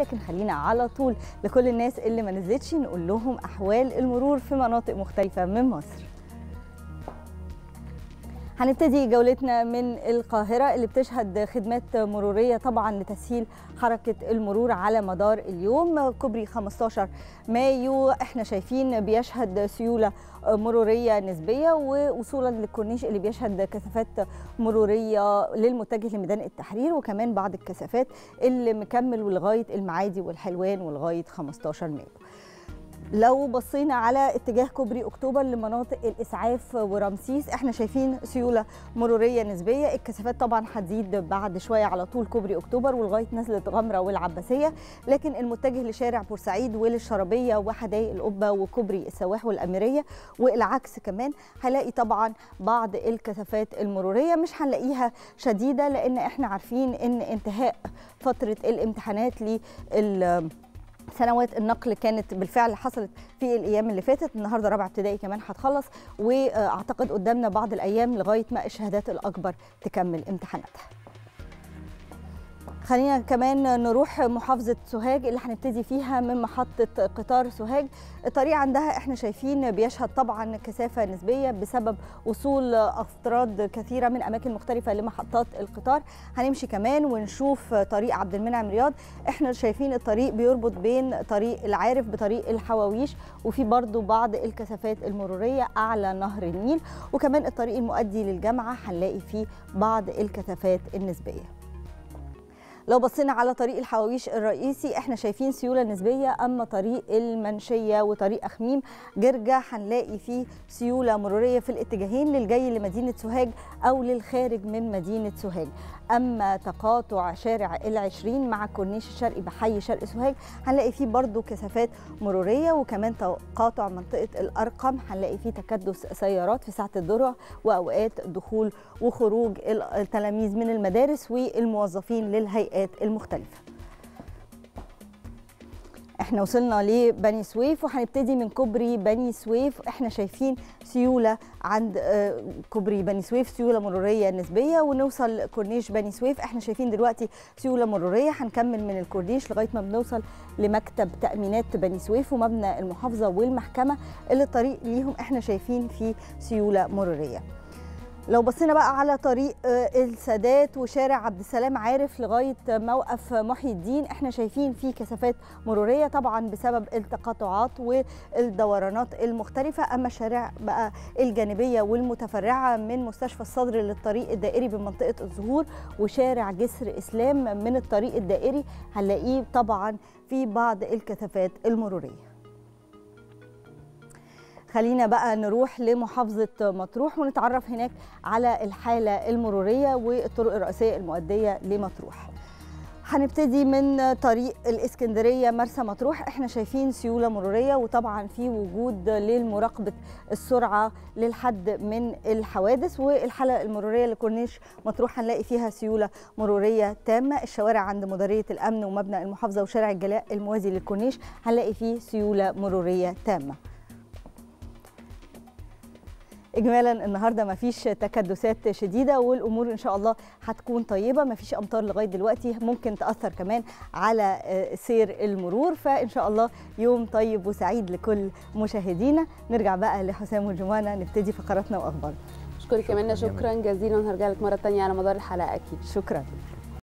لكن خلينا على طول لكل الناس اللي ما نزلتش نقول لهم احوال المرور في مناطق مختلفه من مصر هنبتدي جولتنا من القاهرة اللي بتشهد خدمات مرورية طبعا لتسهيل حركة المرور على مدار اليوم كوبري 15 مايو احنا شايفين بيشهد سيولة مرورية نسبية ووصولا للكورنيش اللي بيشهد كثافات مرورية للمتجه لميدان التحرير وكمان بعض الكثافات اللي مكمل لغاية المعادي والحلوان ولغاية 15 مايو لو بصينا على اتجاه كوبري اكتوبر لمناطق الاسعاف ورمسيس احنا شايفين سيوله مروريه نسبيه الكثافات طبعا هتزيد بعد شويه على طول كوبري اكتوبر ولغايه نزله غمره والعباسيه لكن المتجه لشارع بورسعيد وللشربيه وحدائق القبه وكوبري السواح والاميريه والعكس كمان هلاقي طبعا بعض الكثافات المروريه مش هنلاقيها شديده لان احنا عارفين ان انتهاء فتره الامتحانات لل سنوات النقل كانت بالفعل حصلت في الايام اللي فاتت النهارده رابعه ابتدائي كمان هتخلص واعتقد قدامنا بعض الايام لغايه ما الشهادات الاكبر تكمل امتحاناتها خلينا كمان نروح محافظة سوهاج اللي هنبتدي فيها من محطة قطار سوهاج الطريق عندها احنا شايفين بيشهد طبعا كثافة نسبية بسبب وصول أفراد كثيرة من أماكن مختلفة لمحطات القطار هنمشي كمان ونشوف طريق عبد المنعم رياض احنا شايفين الطريق بيربط بين طريق العارف بطريق الحواويش وفي برضو بعض الكثافات المرورية أعلى نهر النيل وكمان الطريق المؤدي للجامعة هنلاقي فيه بعض الكثافات النسبية لو بصينا على طريق الحواويش الرئيسي احنا شايفين سيوله نسبيه اما طريق المنشيه وطريق اخميم جرجا هنلاقي فيه سيوله مروريه في الاتجاهين للجاي لمدينه سوهاج او للخارج من مدينه سوهاج اما تقاطع شارع العشرين مع الكورنيش الشرقي بحي شرق سوهاج هنلاقي فيه برضو كثافات مروريه وكمان تقاطع منطقه الارقم هنلاقي فيه تكدس سيارات في ساعه الذروه واوقات دخول وخروج التلاميذ من المدارس والموظفين للهيئات المختلفه احنا وصلنا لبني سويف وهنبتدي من كوبري بني سويف احنا شايفين سيوله عند كوبري بني سويف سيوله مروريه نسبيه ونوصل كورنيش بني سويف احنا شايفين دلوقتي سيوله مروريه هنكمل من الكورنيش لغايه ما بنوصل لمكتب تامينات بني سويف ومبنى المحافظه والمحكمه اللي الطريق ليهم احنا شايفين فيه سيوله مروريه لو بصينا بقى على طريق السادات وشارع عبد السلام عارف لغايه موقف محي الدين احنا شايفين فيه كثافات مروريه طبعا بسبب التقاطعات والدورانات المختلفه اما الشارع بقى الجانبيه والمتفرعه من مستشفى الصدر للطريق الدائري بمنطقه الزهور وشارع جسر اسلام من الطريق الدائري هنلاقيه طبعا في بعض الكثافات المروريه خلينا بقى نروح لمحافظة مطروح ونتعرف هناك على الحالة المرورية والطرق الرئيسية المؤدية لمطروح هنبتدي من طريق الإسكندرية مرسى مطروح احنا شايفين سيولة مرورية وطبعا في وجود للمراقبة السرعة للحد من الحوادث والحالة المرورية لكورنيش مطروح هنلاقي فيها سيولة مرورية تامة الشوارع عند مديرية الأمن ومبنى المحافظة وشارع الجلاء الموازي للكورنيش هنلاقي فيه سيولة مرورية تامة اجمالا النهارده مفيش تكدسات شديده والامور ان شاء الله هتكون طيبه مفيش امطار لغايه دلوقتي ممكن تاثر كمان على سير المرور فان شاء الله يوم طيب وسعيد لكل مشاهدينا نرجع بقى لحسام وجمانه نبتدي فقراتنا واخبارنا اشكرك كمان شكرا جزيلا وهرجع لك مره ثانيه على مدار الحلقه اكيد شكرا